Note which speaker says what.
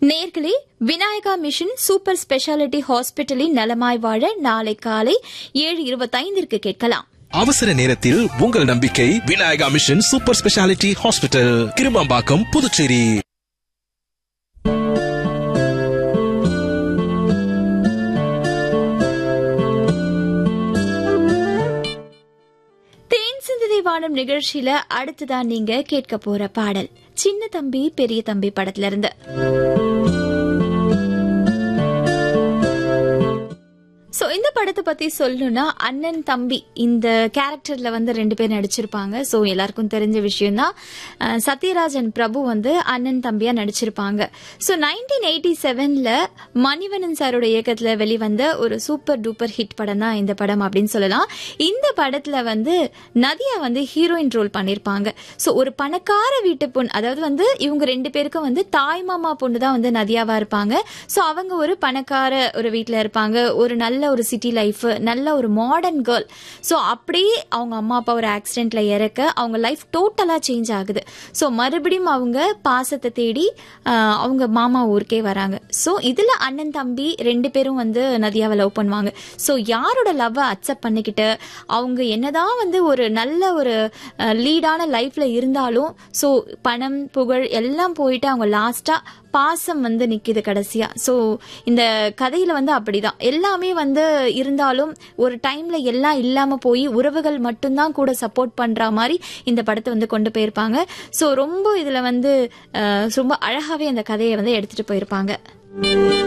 Speaker 1: நேர்களே Vinayaka mission super speciality ஹாஸ்பிட்டலின் நலமாய் வாழ நாளை காலை ஏழு இருபத்தைந்திற்கு கேட்கலாம்
Speaker 2: அவசர நேரத்தில் உங்கள் நம்பிக்கை Vinayaka mission super speciality hospital Kirumampakkam Puducherry
Speaker 1: தேன் சிந்ததை வானம் நிகழ்ச்சியில அடுத்துதான் நீங்க கேட்க போற பாடல் சின்ன தம்பி பெரிய தம்பி படத்துல இருந்து சோ இந்த படத்தை பத்தி சொல்லணும்னா அண்ணன் தம்பி இந்த கேரக்டர்ல வந்து ரெண்டு பேர் நடிச்சிருப்பாங்க சோ எல்லாருக்கும் தெரிஞ்ச விஷயம் தான் சத்யராஜன் பிரபு வந்து அண்ணன் தம்பியா நடிச்சிருப்பாங்க சோ நைன்டீன் எயிட்டி செவன்ல மணிவண்ணன் சாரோட இயக்கத்துல வெளிவந்த ஒரு சூப்பர் டூப்பர் ஹிட் படம் தான் இந்த படம் அப்படின்னு சொல்லலாம் இந்த படத்துல வந்து நதியா வந்து ஹீரோயின் ரோல் பண்ணிருப்பாங்க சோ ஒரு பணக்கார வீட்டு பொண்ணு அதாவது வந்து இவங்க ரெண்டு பேருக்கும் வந்து தாய் மாமா பொண்ணு தான் வந்து நதியாவா இருப்பாங்க சோ அவங்க ஒரு பணக்கார ஒரு வீட்ல இருப்பாங்க ஒரு நல்ல ஒரு சிட்டி லைஃப் நல்ல ஒரு மாடர்ன் கேர்ள் ஸோ அப்படியே அவங்க அம்மா அப்பா ஒரு ஆக்சிடென்ட்ல இறக்க அவங்க லைஃப் டோட்டலா சேஞ்ச் ஆகுது ஸோ மறுபடியும் அவங்க பாசத்தை தேடி ஆஹ், அவங்க மாமா ஊருக்கே வராங்க ஸோ இதுல அண்ணன் தம்பி ரெண்டு பேரும் வந்து நதியாவை லவ் பண்ணுவாங்க ஸோ யாரோட லவ்வை அக்செப்ட் பண்ணிக்கிட்டு அவங்க என்னதான் வந்து ஒரு நல்ல ஒரு லீடான லைஃப்ல இருந்தாலும் ஸோ பணம் புகழ் எல்லாம் போயிட்டு அவங்க லாஸ்டா பாசம் வந்து நிக்குது கடைசியா ஸோ இந்த கதையில வந்து அப்படிதான் எல்லாமே வந்து இருந்தாலும் ஒரு டைம்ல எல்லாம் இல்லாம போய் உறவுகள் மட்டும்தான் கூட சப்போர்ட் பண்ற மாதிரி இந்த படத்தை வந்து கொண்டு போயிருப்பாங்க ஸோ ரொம்ப இதுல வந்து அஹ், ரொம்ப அழகாவே அந்த கதையை வந்து எடுத்துட்டு போயிருப்பாங்க